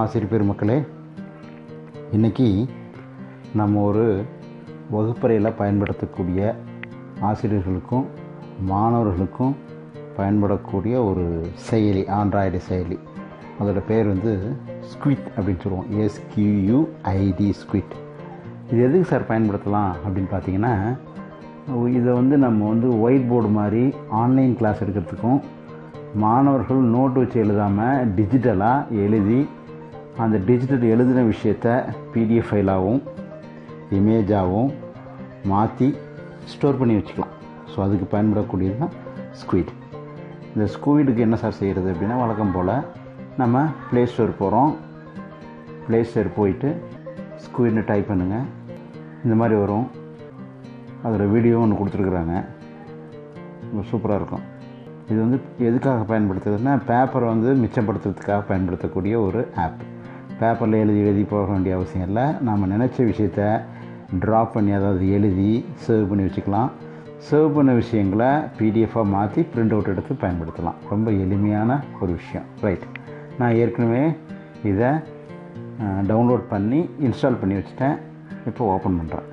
ஆசிரியர் பெருமக்களே இன்றைக்கி நம்ம ஒரு வகுப்பறையில் பயன்படுத்தக்கூடிய ஆசிரியர்களுக்கும் மாணவர்களுக்கும் பயன்படக்கூடிய ஒரு செயலி ஆண்ட்ராய்டு செயலி அதோட பேர் வந்து ஸ்குவிட் அப்படின்னு சொல்லுவோம் எஸ்கியூஐடி ஸ்குவிட் இது எதுக்கு சார் பயன்படுத்தலாம் அப்படின்னு பார்த்தீங்கன்னா இதை வந்து நம்ம வந்து ஒயிட் போர்டு மாதிரி ஆன்லைன் கிளாஸ் எடுக்கிறதுக்கும் மாணவர்கள் நோட் வச்சு எழுதாமல் டிஜிட்டலாக எழுதி அந்த டிஜிட்டல் எழுதின விஷயத்த பிடிஎஃப் ஃபைலாகவும் இமேஜாகவும் மாற்றி ஸ்டோர் பண்ணி வச்சுக்கலாம் ஸோ அதுக்கு பயன்படக்கூடியது தான் ஸ்குவிட் இந்த ஸ்குவிடுக்கு என்ன சார் செய்கிறது அப்படின்னா வழக்கம் போல் நம்ம ப்ளே ஸ்டோர் போகிறோம் ப்ளே ஸ்டோர் போயிட்டு ஸ்குவிட்னு டைப் பண்ணுங்கள் இந்த மாதிரி வரும் அதில் வீடியோ ஒன்று கொடுத்துருக்குறாங்க சூப்பராக இருக்கும் இது வந்து எதுக்காக பயன்படுத்துறதுன்னா பேப்பரை வந்து மிச்சப்படுத்துறதுக்காக பயன்படுத்தக்கூடிய ஒரு ஆப் பேப்பரில் எழுதி எழுதி போக வேண்டிய அவசியம் இல்லை நாம் நினச்ச விஷயத்த ட்ராப் பண்ணி அதாவது எழுதி சேவ் பண்ணி வச்சுக்கலாம் சேவ் பண்ண விஷயங்களை பிடிஎஃபாக மாற்றி பிரிண்ட் அவுட் எடுத்து பயன்படுத்தலாம் ரொம்ப எளிமையான ஒரு விஷயம் ரைட் நான் ஏற்கனவே இதை டவுன்லோட் பண்ணி இன்ஸ்டால் பண்ணி வச்சுட்டேன் இப்போ ஓப்பன் பண்ணுறேன்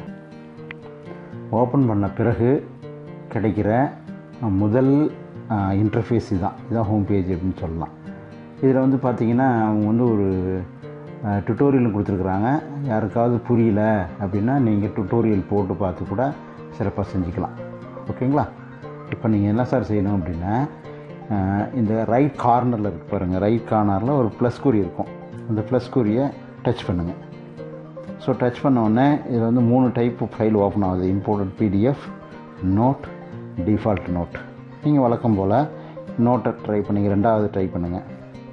ஓப்பன் பண்ண பிறகு கிடைக்கிற முதல் இன்டர்ஃபேஸ் இதுதான் இதுதான் ஹோம் பேஜ் அப்படின்னு சொல்லலாம் இதில் வந்து பார்த்திங்கன்னா அவங்க வந்து ஒரு டுட்டோரியலும் கொடுத்துருக்குறாங்க யாருக்காவது புரியல அப்படின்னா நீங்கள் டுட்டோரியல் போட்டு பார்த்து கூட சிறப்பாக செஞ்சுக்கலாம் ஓகேங்களா இப்போ நீங்கள் என்ன சார் செய்யணும் அப்படின்னா இந்த ரைட் கார்னரில் இருக்கு பாருங்கள் ரைட் கார்னரில் ஒரு ப்ளஸ் குறி இருக்கும் அந்த ப்ளஸ் குறியை டச் பண்ணுங்கள் ஸோ டச் பண்ண உடனே இதில் வந்து மூணு டைப் ஃபைல் ஓப்பன் ஆகுது imported PDF note default note நீங்கள் வழக்கம் போல் நோட்டை ட்ரை பண்ணிங்க ரெண்டாவது ட்ரை பண்ணுங்கள்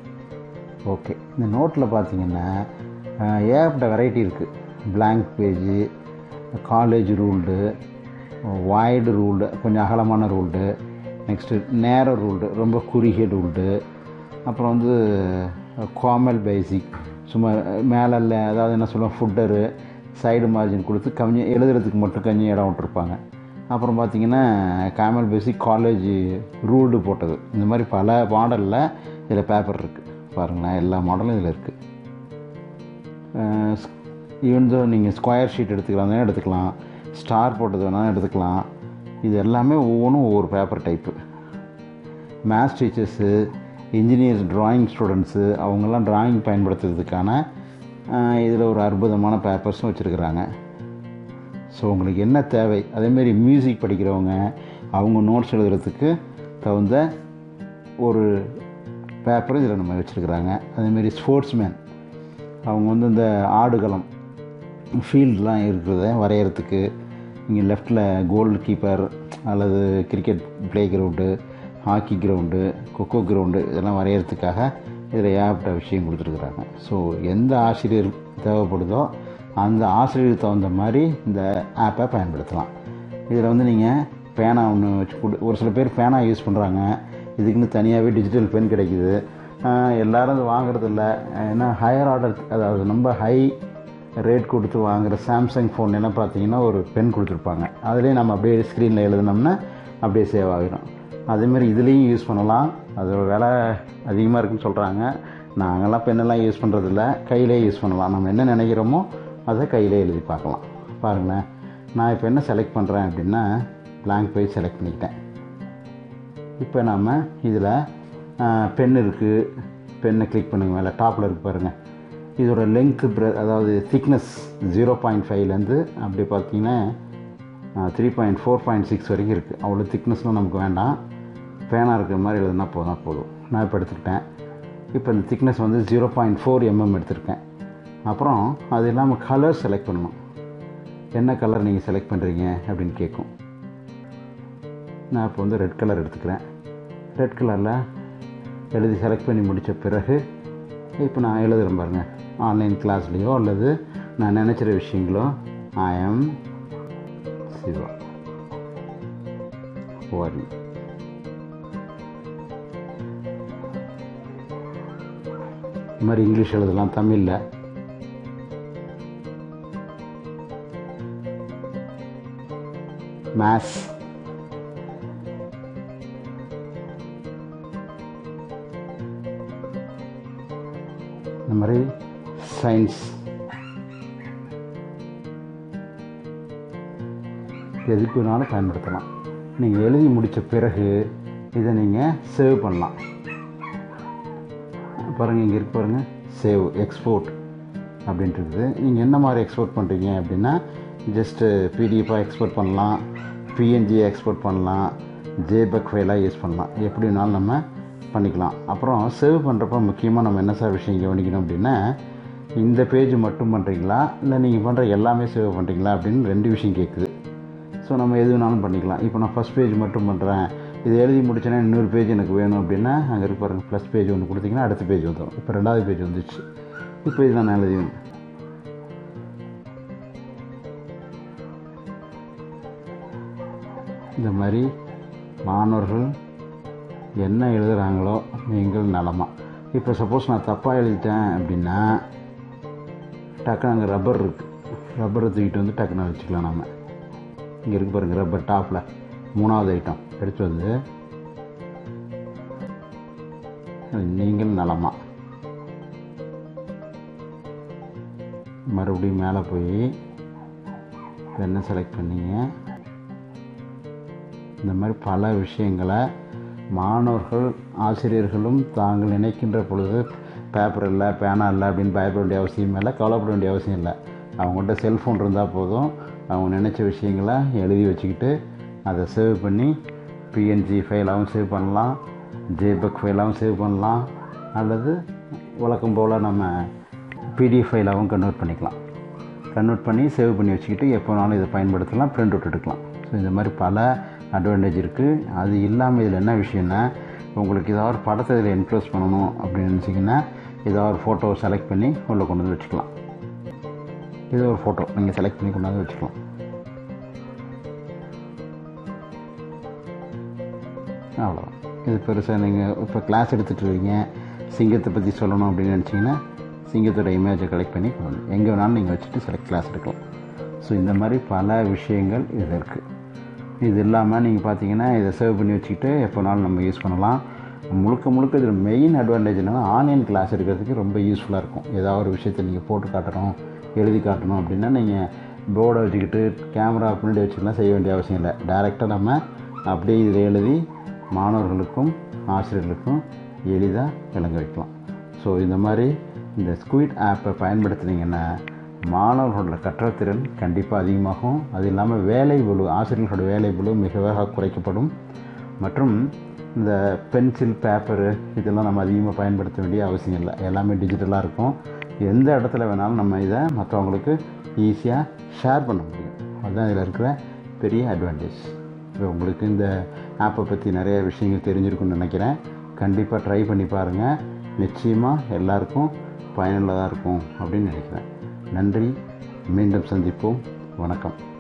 ஓகே இந்த நோட்டில் பார்த்தீங்கன்னா ஏகப்பட்ட வெரைட்டி இருக்குது blank page college ruled wide ruled கொஞ்சம் அகலமான ரூல்டு நெக்ஸ்ட்டு நேர ரூல்டு ரொம்ப குறுகிய ரூல்டு அப்புறம் வந்து காமல் பேசிக் சும்மா மேலே அதாவது என்ன சொல்லுவோம் ஃபுட்டரு சைடு மார்ஜின் கொடுத்து கொஞ்சம் எழுதுறதுக்கு மட்டும் கொஞ்சம் இடம் விட்டுருப்பாங்க அப்புறம் பார்த்திங்கன்னா காமல் பேசிக் காலேஜ் ரூல்டு போட்டது இந்த மாதிரி பல மாடலில் இதில் பேப்பர் இருக்குது பாருங்களேன் எல்லா மாடலும் இதில் இருக்குது ஈவன் தோ நீங்கள் ஸ்கொயர் ஷீட் எடுத்துக்கலாம் தானே எடுத்துக்கலாம் ஸ்டார் போட்டது வேணாலும் எடுத்துக்கலாம் இது எல்லாமே ஒவ்வொன்றும் ஒவ்வொரு paper type maths teachers engineers drawing students அவங்கெல்லாம் ட்ராயிங் பயன்படுத்துறதுக்கான இதில் ஒரு அற்புதமான பேப்பர்ஸும் வச்சுருக்குறாங்க ஸோ உங்களுக்கு என்ன தேவை அதேமாரி மியூசிக் படிக்கிறவங்க அவங்க நோட்ஸ் எழுதுறதுக்கு தகுந்த ஒரு பேப்பர் இதில் நம்ம வச்சுருக்குறாங்க அதேமாரி ஸ்போர்ட்ஸ்மேன் அவங்க வந்து இந்த ஆடுகளம் ஃபீல்டெலாம் இருக்கிறத வரைகிறதுக்கு இங்கே லெஃப்டில் கோல்டு கீப்பர் அல்லது cricket play ground hockey ground kho kho ground இதெல்லாம் வரைகிறதுக்காக இதில் ஏகப்பட்ட விஷயம் கொடுத்துருக்குறாங்க ஸோ எந்த ஆசிரியர் தேவைப்படுதோ அந்த ஆசிரியருக்கு தகுந்த மாதிரி இந்த ஆப்பை பயன்படுத்தலாம் இதில் வந்து நீங்கள் பேனா ஒன்று வச்சு கொடு ஒரு சில பேர் பேனா யூஸ் பண்ணுறாங்க இதுக்குன்னு தனியாகவே டிஜிட்டல் பென் கிடைக்குது எல்லோரும் அது வாங்குறதில்ல ஏன்னா ஹையர் ஆர்டர் அதாவது ரொம்ப ஹை ரேட் கொடுத்து வாங்குகிற சாம்சங் ஃபோன் எல்லாம் பார்த்தீங்கன்னா ஒரு பென் கொடுத்துருப்பாங்க அதுலேயே நம்ம அப்படியே ஸ்க்ரீனில் எழுதினோம்னா அப்படியே சேவ் ஆகிடும் அதேமாதிரி இதுலேயும் யூஸ் பண்ணலாம் அதோட விலை அதிகமாக இருக்குன்னு சொல்கிறாங்க நாங்கள்லாம் பெண்ணெல்லாம் யூஸ் பண்ணுறதில்ல கையிலே யூஸ் பண்ணலாம் நம்ம என்ன நினைக்கிறோமோ அதை கையிலே எழுதி பார்க்கலாம் பாருங்களேன் நான் இப்போ என்ன செலக்ட் பண்ணுறேன் அப்படின்னா பிளாங்க் பேஜ் செலக்ட் பண்ணிக்கிட்டேன் இப்போ நாம் இதில் பென் இருக்குது பென்னை கிளிக் பண்ணுங்க மேலே டாப்பில் இருக்கு பாருங்கள் இதோட லெங்க்கு ப்ர அதாவது திக்னஸ் ஜீரோ பாயிண்ட் ஃபைவ்லேருந்து அப்படி பார்த்தீங்கன்னா three point four point six வரைக்கும் இருக்குது அவ்வளோ திக்னஸ்லாம் நமக்கு வேண்டாம் பேனாக இருக்கிற மாதிரி எழுதுனா போதும் போதும் நான் இப்போ எடுத்துக்கிட்டேன் இப்போ இந்த திக்னஸ் வந்து ஜீரோ பாயிண்ட் ஃபோர் எம்எம் எடுத்திருக்கேன் அப்புறம் அது இல்லாமல் கலர் செலக்ட் பண்ணணும் என்ன கலர் நீங்கள் செலக்ட் பண்ணுறீங்க அப்படின்னு கேட்கும் நான் இப்போ வந்து ரெட் கலர் எடுத்துக்கிறேன் ரெட் கலரில் எழுதி செலக்ட் பண்ணி முடித்த பிறகு இப்போ நான் எழுதுகிறேன் பாருங்கள் ஆன்லைன் கிளாஸ்லேயோ அல்லது நான் நினச்சிற விஷயங்களோ ஐ எம் சிவா ஓரி இது மாதிரி இங்கிலீஷ் எழுதலாம் தமிழில் மேத்ஸ் இந்த மாதிரி சயின்ஸ் எதுக்கு வேணாலும் பயன்படுத்தலாம் நீங்கள் எழுதி முடித்த பிறகு இதை நீங்கள் சேவ் பண்ணலாம் பாருங்கள் இங்கே இருக்கு பாருங்கள் சேவ் எக்ஸ்போர்ட் அப்படின்ட்டு இருக்குது நீங்கள் என்ன மாதிரி எக்ஸ்போர்ட் பண்ணுறீங்க அப்படின்னா ஜஸ்ட்டு பிடிஎஃபாக எக்ஸ்போர்ட் பண்ணலாம் பிஎன்ஜியை எக்ஸ்போர்ட் பண்ணலாம் ஜேபக் ஃபைலாக யூஸ் பண்ணலாம் எப்படி வேணாலும் நம்ம பண்ணிக்கலாம் அப்புறம் சேவ் பண்ணுறப்ப முக்கியமாக நம்ம என்ன சார் விஷயம் கவனிக்கணும் அப்படின்னா இந்த பேஜ் மட்டும் பண்ணுறீங்களா இல்லை நீங்கள் பண்ணுற எல்லாமே சேவ் பண்ணுறீங்களா அப்படின்னு ரெண்டு விஷயம் கேட்குது ஸோ நம்ம எது வேணாலும் பண்ணிக்கலாம் இப்போ நான் ஃபஸ்ட் பேஜ் மட்டும் பண்ணுறேன் இது எழுதி முடிச்சேன்னா இன்னொரு பேஜ் எனக்கு வேணும் அப்படின்னா அங்கே இருக்கு பாருங்கள் ப்ளஸ் பேஜ் ஒன்று கொடுத்தீங்கன்னா அடுத்த பேஜ் வந்துடும் இப்போ ரெண்டாவது பேஜ் வந்துச்சு இப்போ இது நான் எழுதி இந்த மாதிரி மாணவர்கள் என்ன எழுதுகிறாங்களோ நீங்கள் நலமா இப்போ சப்போஸ் நான் தப்பாக எழுதிட்டேன் அப்படின்னா டக்குனு அங்கே ரப்பர் இருக்குது ரப்பரை தூக்கிட்டு வந்து டக்குன்னு வச்சுக்கலாம் நம்ம இங்கே இருக்கு பாருங்கள் ரப்பர் டாப்பில் மூணாவது ஐட்டம் எடுத்து வந்து நீங்கள் நலமா மறுபடியும் மேலே போய் பெண்ணை செலக்ட் பண்ணிங்க இந்த மாதிரி பல விஷயங்களை மாணவர்கள் ஆசிரியர்களும் தாங்கள் நினைக்கின்ற பொழுது பேப்பர் இல்லை பேனா இல்லை அப்படின்னு பயப்பட வேண்டிய அவசியம் இல்லை கவலைப்பட வேண்டிய அவசியம் இல்லை அவங்கள்ட்ட செல்ஃபோன் இருந்தால் போதும் அவங்க நினச்ச விஷயங்களை எழுதி வச்சுக்கிட்டு அதை சேவ் பண்ணி பிஎன்ஜி ஃபைலாகவும் சேவ் பண்ணலாம் ஜேபக் ஃபைலாகவும் சேவ் பண்ணலாம் அல்லது வழக்கம் போல் நம்ம பிடிஎஃப் ஃபைலாகவும் கன்வெர்ட் பண்ணிக்கலாம் கன்வெர்ட் பண்ணி சேவ் பண்ணி வச்சுக்கிட்டு எப்போ வேணாலும் இதை பயன்படுத்தலாம் பிரிண்ட் அவுட் எடுக்கலாம் ஸோ இந்த மாதிரி பல அட்வான்டேஜ் இருக்குது அது இல்லாமல் இதில் என்ன விஷயம்னா உங்களுக்கு ஏதாவது ஒரு படத்தை இதில் இன்க்ளோஸ் பண்ணணும் அப்படின்னு நினச்சிங்கன்னா ஏதாவது ஒரு ஃபோட்டோவை செலக்ட் பண்ணி உள்ளே கொண்டு வந்து வச்சுக்கலாம் இது ஒரு ஃபோட்டோ நீங்கள் செலக்ட் பண்ணி கொண்டாந்து வச்சுக்கலாம் அவ்வளோதான் இது பெருசாக நீங்கள் இப்போ கிளாஸ் எடுத்துகிட்டு இருக்கீங்க சிங்கத்தை பற்றி சொல்லணும் அப்படின்னு நினச்சிங்கன்னா சிங்கத்தோட இமேஜை கலெக்ட் பண்ணி கொண்டு வந்து எங்கே வேணாலும் நீங்கள் வச்சுட்டு செலக்ட் கிளாஸ் எடுக்கலாம் ஸோ இந்த மாதிரி பல விஷயங்கள் இதில் இருக்குது இது இல்லாமல் நீங்கள் பார்த்தீங்கன்னா இதை சேவ் பண்ணி வச்சுக்கிட்டு எப்போனாலும் நம்ம யூஸ் பண்ணலாம் முழுக்க முழுக்க இதில் மெயின் அட்வான்டேஜ் என்னன்னா ஆன்லைன் கிளாஸ் எடுக்கிறதுக்கு ரொம்ப யூஸ்ஃபுல்லாக இருக்கும் ஏதாவது ஒரு விஷயத்தை நீங்கள் போட்டு காட்டணும் எழுதி காட்டணும் அப்படின்னா நீங்கள் போர்டை வச்சுக்கிட்டு கேமரா பின்னாடி வச்சுக்கலாம் செய்ய வேண்டிய அவசியம் இல்லை டைரெக்டாக நம்ம அப்படியே இதில் எழுதி மாணவர்களுக்கும் ஆசிரியர்களுக்கும் எளிதாக விளங்க வைக்கலாம் ஸோ இந்த மாதிரி இந்த ஸ்குயிட் ஆப்பை பயன்படுத்துனீங்கன்னா மாணவர்களோட கற்றத்திறன் கண்டிப்பாக அதிகமாகும் அது இல்லாமல் வேலை பளு ஆசிரியர்களோட வேலை பளு மிக குறைக்கப்படும் மற்றும் இந்த பென்சில் பேப்பரு இதெல்லாம் நம்ம அதிகமாக பயன்படுத்த வேண்டிய அவசியம் இல்லை எல்லாமே டிஜிட்டலாக இருக்கும் எந்த இடத்துல வேணாலும் நம்ம இதை மற்றவங்களுக்கு ஈஸியாக ஷேர் பண்ண முடியும் அதுதான் இதில் இருக்கிற பெரிய அட்வான்டேஜ் இப்போ உங்களுக்கு இந்த ஆப்பை பற்றி நிறைய விஷயங்கள் தெரிஞ்சிருக்குன்னு நினைக்கிறேன் கண்டிப்பாக ட்ரை பண்ணி பாருங்கள் நிச்சயமாக எல்லாருக்கும் பயனுள்ளதாக இருக்கும் அப்படின்னு நினைக்கிறேன் நன்றி மீண்டும் சந்திப்போம் வணக்கம்